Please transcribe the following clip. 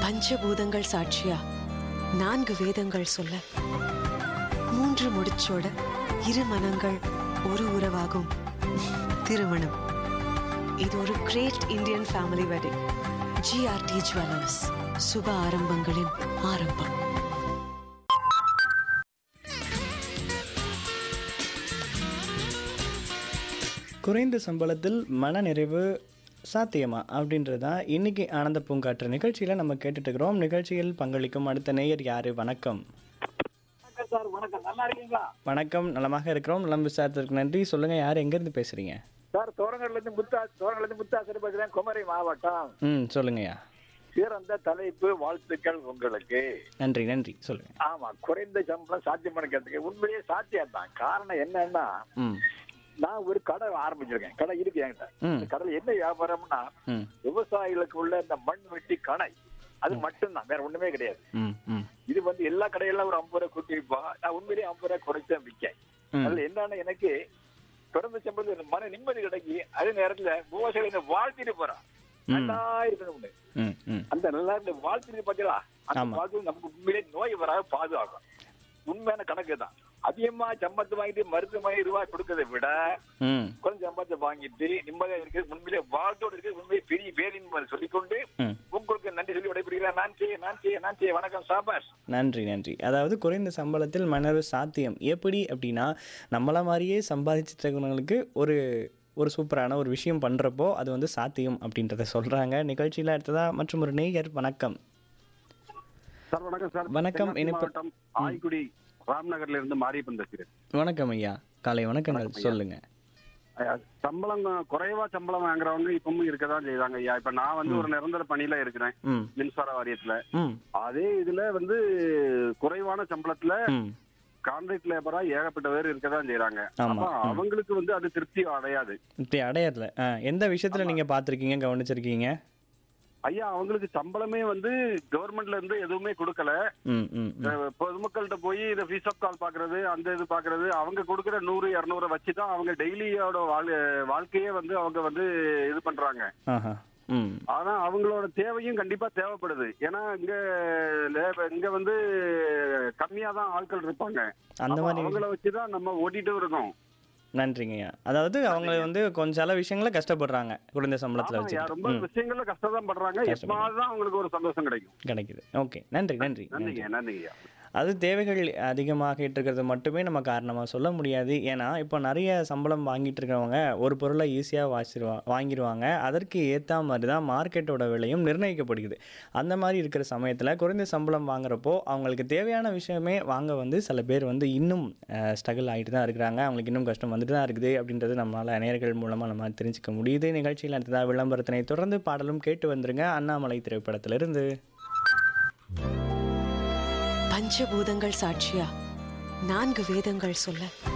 பஞ்சபூதங்கள் சாட்சியா நான்கு வேதங்கள் சொல்ல மூன்று முடிச்சோட இரு மனங்கள் ஒரு உறவாகும் திருமணம் இது ஒரு great Indian family wedding GRT jewellers சுப ஆரம்பங்களின் ஆரம்பம் குறைந்த சம்பளத்தில் மனநிறைவு சாத்தியமா அப்படின்றது தான் இன்னைக்கு ஆனந்த பூங்காற்று நிகழ்ச்சியில் நம்ம கேட்டுட்டு இருக்கிறோம் நிகழ்ச்சியில் பங்களிக்கும் அடுத்த நேயர் யாரு வணக்கம் வணக்கம் சார் வணக்கம் நல்லா இருக்கீங்களா வணக்கம் நலமாக இருக்கிறோம் நலம் விசாரத்திற்கு நன்றி சொல்லுங்க யார் எங்கேருந்து பேசுறீங்க சார் தோரங்கர்ல இருந்து முத்தா தோரங்கர்ல இருந்து முத்தாசர் பேசுறேன் குமரி மாவட்டம் ம் சொல்லுங்கய்யா சிறந்த தலைப்பு வாழ்த்துக்கள் உங்களுக்கு நன்றி நன்றி சொல்லுங்க ஆமா குறைந்த சம்பளம் சாத்தியமான கேட்டுக்க உண்மையிலேயே சாத்தியம் தான் காரணம் என்னன்னா ம் நான் ஒரு கடை ஆரம்பிச்சிருக்கேன் கடை இருக்கு என்கிட்ட ம். இந்த கடையில என்ன வியாபாரம்னா ம் விவசாயிகளுக்கு உள்ள இந்த மண் வெட்டி கடை அது மட்டும்தான் வேற ஒண்ணுமே கிடையாது ம் ம் இது வந்து எல்லா கடையெல்லாம் ஒரு ஐம்பது ரூபா கூட்டி விற்பா நான் உண்மையிலேயே ஐம்பது ரூபா குறைச்சேன் விற்கேன் ம் அதுல என்னன்னா எனக்கு பிறந்த சம்பளத்துல எனக்கு மன நிம்மதி கிடைக்கி அதே நேரத்துல விவசாயிகள் என்ன வாழ்த்திட்டு போறான் ம். நல்லா இருக்கணும்னு ம் ம் அந்த நல்லா இந்த வாழ்த்துட்டு பாத்தீங்களா அந்த ஆமா. வாழ்த்து நமக்கு உண்மையிலே நோய் வராத பாதுகாக்கும் உண்மையான கணக்கு தான் அதிகமா சம்பளத்தை வாங்கிட்டு மருத்துவ வாங்கி ரூபாய் கொடுக்கறதை விட ம் கொஞ்சம் சம்பளத்தை வாங்கிட்டு நிம்மதியா இருக்கு உண்மையிலே வாழ்த்தோடு இருக்கு உண்மையை பெரிய பேரின் சொல்லிக்கொண்டு ம் உங்களுக்கு நன்றி சொல்லி விடைபெறுகிறேன் நான் செய்ய நான் செய்ய நான் செய்ய வணக்கம் சாபாஷ் நன்றி நன்றி அதாவது குறைந்த சம்பளத்தில் மனது சாத்தியம் எப்படி அப்படின்னா நம்மள மாதிரியே சம்பாதிச்சிட்டு இருக்கிறவங்களுக்கு ஒரு ஒரு சூப்பரான ஒரு விஷயம் பண்ணுறப்போ அது வந்து சாத்தியம் அப்படின்றத சொல்கிறாங்க நிகழ்ச்சியில் அடுத்ததா மற்றும் ஒரு நேயர் வணக்கம் சார் வணக்கம் சார் வணக்கம், தென்காசி இனிப்பு- மாவட்டம் ஆய்குடி ராம்நகர்ல இருந்து மாரியப்பன் பேசுகிறேன் வணக்கம் ஐயா காலை வணக்கங்கள் வணக்கம் ஐயா. சொல்லுங்க ஐயா, சம்பளம் குறைவா சம்பளம் வாங்குறவங்க இப்பவும் இருக்கதான் செய்றாங்க ஐயா இப்ப நான் வந்து ஒரு நிரந்தர பணியில இருக்கிறேன் ம் மின்சார வாரியத்துல ம் அதே இதுல வந்து குறைவான சம்பளத்துல ம் கான்ட்ராக்ட் லேபரா ஏகப்பட்ட பேர் இருக்கதான் செய்றாங்க ஆமா, அப்ப ம். அவங்களுக்கு வந்து அது திருப்தி அடையாது இப்படி அடையறல ஆ எந்த விஷயத்தில் நீங்கள் பார்த்துருக்கீங்க கவனிச்சிருக்கீங்க ஐயா அவங்களுக்கு சம்பளமே வந்து கவர்மெண்ட்ல இருந்து எதுவுமே கொடுக்கல ம் ம் ம் அஹ் பொதுமக்கள்கிட்ட போய் இந்த ஃபீஸ் ஆஃப் கால் பாக்குறது அந்த இது பாக்குறது அவங்க கொடுக்குற நூறு இரநூறு வச்சு தான் அவங்க டெய்லியோட வாழ் வாழ்க்கையே வந்து அவங்க வந்து இது பண்றாங்க ஆஹா ம் ஆனா அவங்களோட தேவையும் கண்டிப்பா தேவைப்படுது ஏன்னா இங்க லேப- இங்க வந்து கம்மியா தான் ஆட்கள் இருப்பாங்க அந்த அப்ப மாதிரி அவங்கள வச்சுதான் நம்ம ஓட்டிட்டு இருக்கோம் நன்றிங்கய்யா அதாவது அவங்க வந்து கொஞ்சம் சில விஷயங்கள கஷ்டப்படுறாங்க குறைந்த சம்பளத்தில் ஆமாய்யா, வச்சு ரொம்ப விஷயங்கள்ல கஷ்டம் தான் படுறாங்க கஷ்டப்படுறாங்க. எப்பமாவது தான் அவங்களுக்கு ஒரு சந்தோஷம் கிடைக்கும் கிடைக்குது ஓகே நன்றி நன்றி நன்றி நன்றிங்க நன்றிங்கய்யா அது தேவைகள் அதிகமாகிட்டு இருக்கிறது மட்டுமே நம்ம காரணமாக சொல்ல முடியாது ஏன்னா இப்போ நிறைய சம்பளம் வாங்கிட்டு இருக்கிறவங்க ஒரு பொருளை ஈஸியாக வாசிடுவா வாங்கிடுவாங்க அதற்கு ஏற்ற மாதிரி தான் மார்க்கெட்டோட விலையும் நிர்ணயிக்கப்படுகிறது அந்த மாதிரி இருக்கிற சமயத்தில் குறைந்த சம்பளம் வாங்குறப்போ அவங்களுக்கு தேவையான விஷயமே வாங்க வந்து சில பேர் வந்து இன்னும் ஸ்ட்ரகிள் ஆகிட்டு தான் இருக்கிறாங்க அவங்களுக்கு இன்னும் கஷ்டம் வந்துட்டு தான் இருக்குது அப்படின்றது நம்மளால் நேயர்கள் மூலமாக நம்ம தெரிஞ்சுக்க முடியுது நிகழ்ச்சியில் அடுத்ததாக விளம்பரத்தினை தொடர்ந்து பாடலும் கேட்டு வந்துருங்க அண்ணாமலை திரைப்படத்திலிருந்து பஞ்சபூதங்கள் சாட்சியா நான்கு வேதங்கள் சொல்ல